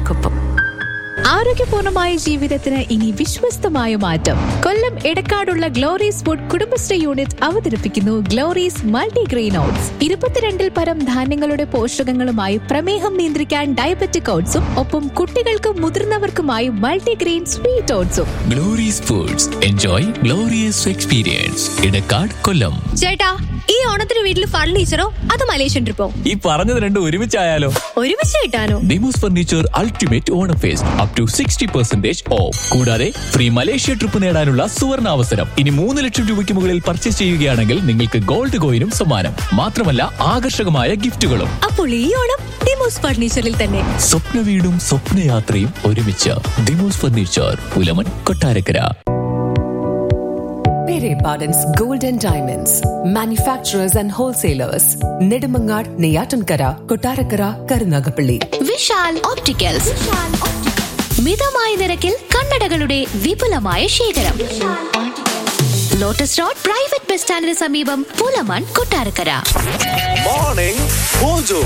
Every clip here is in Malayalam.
നിങ്ങൾക്കൊപ്പം ആരോഗ്യപൂർണമായ ജീവിതത്തിന് ഇനി വിശ്വസ്തമായ മാറ്റം കൊല്ലം എടക്കാടുള്ള ഗ്ലോറീസ് ഫുഡ് കുടുംബശ്രീ യൂണിറ്റ് അവതരിപ്പിക്കുന്നു ഗ്ലോറീസ് മൾട്ടിഗ്രെയിൻ ഓട്സ് ഇരുപത്തിരണ്ടിൽ പരം ധാന്യങ്ങളുടെ പോഷകങ്ങളുമായി പ്രമേഹം നിയന്ത്രിക്കാൻ ഡയബറ്റിക് ഓട്സും ഒപ്പം കുട്ടികൾക്കും മുതിർന്നവർക്കുമായി മൾട്ടിഗ്രെയിൻ സ്വീറ്റ് ഓട്സും Glory's foods enjoy glorious experience Edakkad Kollam ചേട്ടാ ഈ ഓണത്തിന് വീട്ടിൽ ഫർണിച്ചറോ അത് മലേഷ്യൻ ട്രിപ്പോ ഈ പറഞ്ഞത് രണ്ടും ഒരുമിച്ചായാലോ ഒരുമിച്ച് കിട്ടാനോ ഡിമോസ് furniture ultimate Onam fest up to sixty percentage off കൂടാതെ ഫ്രീ മലേഷ്യ ട്രിപ്പ് നേടാനുള്ള സുവർണ അവസരം ഇനി മൂന്ന് ലക്ഷം രൂപയ്ക്ക് മുകളിൽ പർച്ചേസ് ചെയ്യുകയാണെങ്കിൽ നിങ്ങൾക്ക് ഗോൾഡ് കോയിനും സമ്മാനം മാത്രമല്ല ആകർഷകമായ ഗിഫ്റ്റുകളും അപ്പോൾ ഈ ഓണം ഡിമോസ് ഫർണിച്ചറിൽ തന്നെ സ്വപ്ന വീടും സ്വപ്നയാത്രയും ഒരുമിച്ച് ദിമോസ് furniture Pulamon Kottarakkara Pere Pardon's Gold and Diamonds, manufacturers and wholesalers, Nedumangad, Neyatankara, Kotarakara, Karunagapalli. Vishal opticals മിതമായ നിരക്കിൽ കണ്ണടകളുടെ വിപുലമായ ശേഖരം ലോട്ടസ് റോഡ് പ്രൈവറ്റ് ബസ് സ്റ്റാൻഡിന് സമീപം Pulamon Kottarakkara Morning Mojo.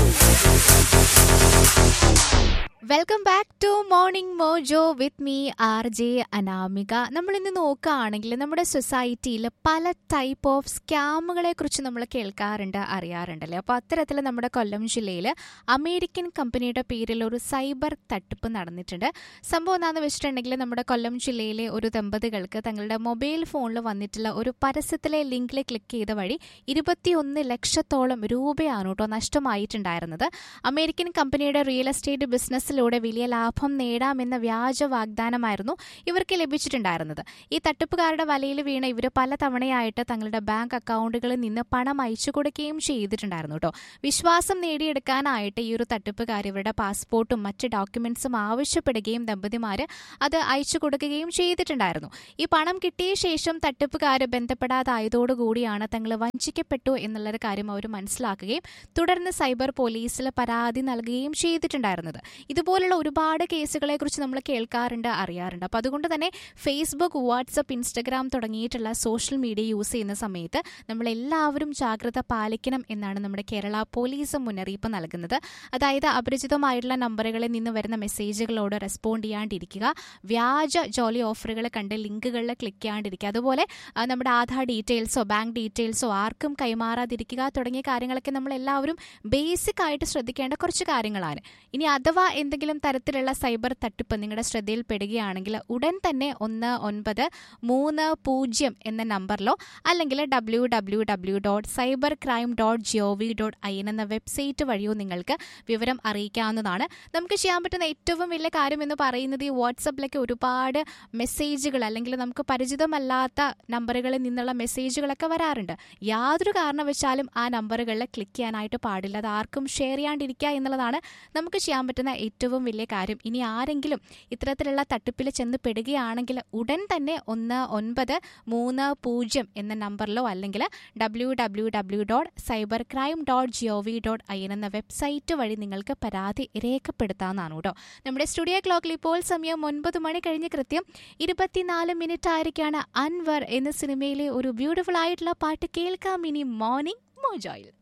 Welcome back to morning Mojo with me R J Anamika നമ്മൾ ഇന്ന് നോക്കുകയാണെങ്കിൽ നമ്മുടെ സൊസൈറ്റിയിൽ പല ടൈപ്പ് ഓഫ് സ്കാമുകളെ കുറിച്ച് നമ്മൾ കേൾക്കാറുണ്ട് അറിയാറുണ്ടല്ലേ അപ്പോൾ അത്തരത്തിൽ നമ്മുടെ കൊല്ലം ജില്ലയിൽ അമേരിക്കൻ കമ്പനിയുടെ പേരിൽ ഒരു സൈബർ തട്ടിപ്പ് നടന്നിട്ടുണ്ട് സംഭവം എന്താണെന്ന് വെച്ചിട്ടുണ്ടെങ്കിൽ നമ്മുടെ കൊല്ലം ജില്ലയിലെ ഒരു ദമ്പതികൾക്ക് തങ്ങളുടെ മൊബൈൽ ഫോണിൽ വന്നിട്ടുള്ള ഒരു പരസ്യത്തിലെ ലിങ്കിൽ ക്ലിക്ക് ചെയ്ത വഴി ഇരുപത്തിയൊന്ന് ലക്ഷത്തോളം രൂപയാണ് കേട്ടോ നഷ്ടമായിട്ടുണ്ടായിരുന്നത് അമേരിക്കൻ കമ്പനിയുടെ റിയൽ എസ്റ്റേറ്റ് ബിസിനസ്സിലൂടെ വലിയ ലാഭം നേടാമെന്ന വ്യാജ വാഗ്ദാനമായിരുന്നു ഇവർക്ക് ലഭിച്ചിട്ടുണ്ടായിരുന്നത് ഈ തട്ടിപ്പുകാരുടെ വലയിൽ വീണ ഇവർ പല തവണയായിട്ട് തങ്ങളുടെ ബാങ്ക് അക്കൗണ്ടുകളിൽ നിന്ന് പണം അയച്ചു കൊടുക്കുകയും ചെയ്തിട്ടുണ്ടായിരുന്നു കേട്ടോ വിശ്വാസം നേടിയെടുക്കാനായിട്ട് ഈ ഒരു തട്ടിപ്പുകാർ ഇവരുടെ പാസ്പോർട്ടും മറ്റ് ഡോക്യുമെന്റ്സും ആവശ്യപ്പെടുകയും ദമ്പതിമാർ അത് അയച്ചു കൊടുക്കുകയും ചെയ്തിട്ടുണ്ടായിരുന്നു ഈ പണം കിട്ടിയ ശേഷം തട്ടിപ്പുകാർ ബന്ധപ്പെടാതായതോടുകൂടിയാണ് തങ്ങൾ വഞ്ചിക്കപ്പെട്ടു എന്നുള്ളൊരു കാര്യം അവർ മനസ്സിലാക്കുകയും തുടർന്ന് സൈബർ പോലീസിൽ പരാതി നൽകുകയും ചെയ്തിട്ടുണ്ടായിരുന്നത് ഇതുപോലുള്ള ഒരുപാട് കേസുകളെ കുറിച്ച് നമ്മൾ കേൾക്കാറുണ്ട് അറിയാറുണ്ട് അപ്പോൾ അതുകൊണ്ട് തന്നെ ഫേസ്ബുക്ക് വാട്സപ്പ് ഇൻസ്റ്റഗ്രാം തുടങ്ങിയിട്ടുള്ള സോഷ്യൽ മീഡിയ യൂസ് ചെയ്യുന്ന സമയത്ത് നമ്മൾ എല്ലാവരും ജാഗ്രത പാലിക്കണം എന്നാണ് നമ്മുടെ കേരള പോലീസ് മുന്നറിയിപ്പ് നൽകുന്നത് അതായത് അപരിചിതമായിട്ടുള്ള നമ്പറുകളിൽ നിന്ന് വരുന്ന മെസ്സേജുകളോട് റെസ്പോണ്ട് ചെയ്യാണ്ടിരിക്കുക വ്യാജ ജോലി ഓഫറുകൾ കണ്ട് ലിങ്കുകളിൽ ക്ലിക്ക് ചെയ്യാണ്ടിരിക്കുക അതുപോലെ ആ, നമ്മുടെ ആധാർ ഡീറ്റെയിൽസോ ബാങ്ക് ഡീറ്റെയിൽസോ ആർക്കും കൈമാറാതിരിക്കുക തുടങ്ങിയ കാര്യങ്ങളൊക്കെ നമ്മൾ എല്ലാവരും ബേസിക് ആയിട്ട് ശ്രദ്ധിക്കേണ്ട കുറച്ച് കാര്യങ്ങളാണ് ഇനി അഥവാ എന്തെങ്കിലും തരത്തിലുള്ള സൈബർ തട്ടിപ്പ് നിങ്ങളുടെ ശ്രദ്ധയിൽപ്പെടുകയാണെങ്കിൽ ഉടൻ തന്നെ ഒന്ന് ഒൻപത് മൂന്ന് പൂജ്യം എന്ന നമ്പറിലോ അല്ലെങ്കിൽ W W W dot cyber crime dot G O V dot I N എന്ന വെബ്സൈറ്റ് വഴിയോ നിങ്ങൾക്ക് വിവരം അറിയിക്കാവുന്നതാണ് നമുക്ക് ചെയ്യാൻ പറ്റുന്ന ഏറ്റവും വലിയ കാര്യം എന്ന് പറയുന്നത് ഈ വാട്സപ്പിലൊക്കെ ഒരുപാട് മെസ്സേജുകൾ അല്ലെങ്കിൽ നമുക്ക് പരിചിതമല്ലാത്ത നമ്പറുകളിൽ നിന്നുള്ള മെസ്സേജുകളൊക്കെ വരാറുണ്ട് യാതൊരു കാരണവശാലും ആ നമ്പറുകളിൽ ക്ലിക്ക് ചെയ്യാനായിട്ട് പാടില്ല അത് ആർക്കും ഷെയർ ചെയ്യാണ്ടിരിക്കുക എന്നുള്ളതാണ് നമുക്ക് ചെയ്യാൻ പറ്റുന്ന ഏറ്റവും വലിയ കാര്യം ഇനി ആരെങ്കിലും ഇത്തരത്തിലുള്ള തട്ടിപ്പിൽ ചെന്ന് പെടുകയാണെങ്കിൽ ഉടൻ തന്നെ ഒന്ന് ഒൻപത് മൂന്ന് പൂജ്യം എന്ന നമ്പറിലോ അല്ലെങ്കിൽ W W W dot cyber crime dot G O V dot I N എന്ന വെബ്സൈറ്റ് വഴി നിങ്ങൾക്ക് പരാതി രേഖപ്പെടുത്താവുന്നതാണ് കേട്ടോ നമ്മുടെ സ്റ്റുഡിയോ ക്ലോക്കിൽ ഇപ്പോൾ സമയം ഒൻപത് മണി കഴിഞ്ഞ് കൃത്യം ഇരുപത്തിനാല് മിനിറ്റ് ആയിരിക്കാണ് അൻവർ എന്ന സിനിമയിലെ ഒരു ബ്യൂട്ടിഫുൾ ആയിട്ടുള്ള പാട്ട് കേൾക്കാം ഇനി മോർണിംഗ് മോജോയിൽ